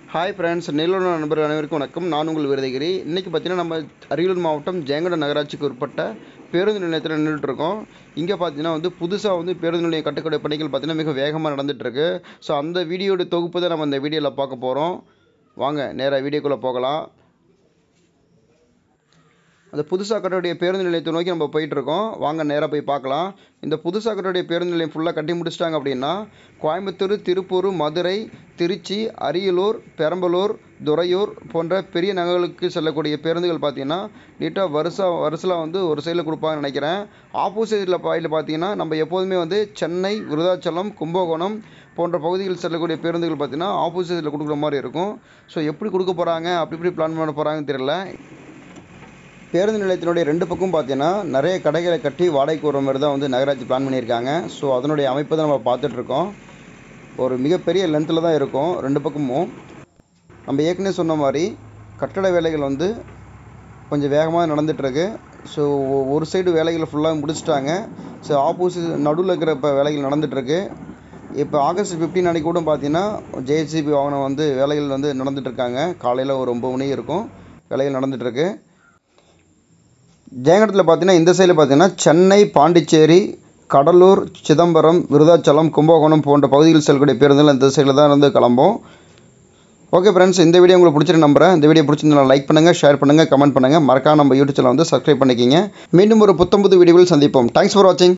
hi friends Nellore நண்பர்கள் அனைவருக்கும் வணக்கம் நான் உங்கள் விருதகிரி இன்றைக்கி பார்த்தீங்கன்னா நம்ம அரியலூர் மாவட்டம் ஜெயங்கொண்ட நகராட்சிக்கு உட்பட்ட பேருந்து நிலையத்தில் நின்றுட்டு இருக்கோம் இங்கே பார்த்தீங்கன்னா வந்து புதுசாக வந்து பேருந்து நிலையம் கட்டக்கூடிய பணிகள் பார்த்தீங்கன்னா மிக வேகமாக நடந்துகிட்ருக்கு ஸோ அந்த வீடியோட தொகுப்பு தான் நம்ம இந்த வீடியோவில் பார்க்க போகிறோம் வாங்க நேராக வீடியோக்குள்ளே போகலாம் அந்த புதுசாக கட்டக்கூடிய பேருந்து நிலையத்தை நோக்கி நம்ம போயிட்டுருக்கோம் வாங்க நேராக போய் பார்க்கலாம் இந்த புதுசாக கட்டக்கூடிய பேருந்து நிலையம் ஃபுல்லாக கட்டி முடிச்சிட்டாங்க அப்படின்னா கோயம்புத்தூர் திருப்பூர் மதுரை திருச்சி அரியலூர் பெரம்பலூர் துறையூர் போன்ற பெரிய நகர்களுக்கு செல்லக்கூடிய பேருந்துகள் பார்த்தீங்கன்னா நீட்டாக வருஷா வருஷத்தில் வந்து ஒரு சைடில் கொடுப்பாங்கன்னு நினைக்கிறேன் ஆப்போசிட்டில் பாயில் பார்த்தீங்கன்னா நம்ம எப்போதுமே வந்து சென்னை விருதாச்சலம் கும்பகோணம் போன்ற பகுதிகளில் செல்லக்கூடிய பேருந்துகள் பார்த்தீங்கன்னா ஆப்போசிட்டில் கொடுக்குற மாதிரி இருக்கும் ஸோ எப்படி கொடுக்க போகிறாங்க அப்படி இப்படி பிளான் பண்ண போகிறாங்கன்னு தெரியல பேருந்து நிலையத்தினுடைய ரெண்டு பக்கம் பார்த்தீங்கன்னா நிறைய கடைகளை கட்டி வாடகைக்கு வர மாதிரி தான் வந்து நகராட்சி பிளான் பண்ணியிருக்காங்க ஸோ அதனுடைய அமைப்பை தான் நம்ம பார்த்துட்ருக்கோம் ஒரு மிகப்பெரிய லென்த்தில் தான் இருக்கும் ரெண்டு பக்கமும் நம்ம ஏற்கனவே சொன்ன மாதிரி கட்டட வேலைகள் வந்து கொஞ்சம் வேகமாக நடந்துகிட்ருக்கு ஸோ ஒரு சைடு வேலைகளை ஃபுல்லாக முடிச்சிட்டாங்க ஸோ ஆப்போசிட் நடுவில் இருக்கிற இப்போ வேலைகள் நடந்துகிட்ருக்கு இப்போ ஆகஸ்ட் ஃபிஃப்டீன் அன்றைக்கி கூட பார்த்தீங்கன்னா ஜேசிபி வாகனம் வந்து வேலைகள் வந்து நடந்துகிட்ருக்காங்க காலையில் ஒரு ஒம்பது மணி இருக்கும் வேலைகள் நடந்துகிட்ருக்கு ஜெயங்கடத்தில் பார்த்தீங்கன்னா இந்த சைடில் பார்த்தீங்கன்னா சென்னை பாண்டிச்சேரி கடலூர் சிதம்பரம் விருதாச்சலம் கும்பகோணம் போன்ற பகுதிகளில் செல்லக்கூடிய பேருந்துகள் இந்த சைடில் தான் இருந்து கிளம்பும் ஓகே ஃப்ரெண்ட்ஸ் இந்த வீடியோ உங்களுக்கு பிடிச்சிட்டு நம்புறேன் இந்த வீடியோ பிடிச்சிருந்தா லைக் பண்ணுங்கள் ஷேர் பண்ணுங்கள் கமெண்ட் பண்ணுங்கள் மறக்காம நம்ம யூடியூப் சேனல் வந்து சப்ஸ்கிரைப் பண்ணிக்கிங்க மீண்டும் ஒரு புத்தம்புது வீடியோவில் சந்திப்போம் தேங்க்ஸ் ஃபார் வாட்சிங்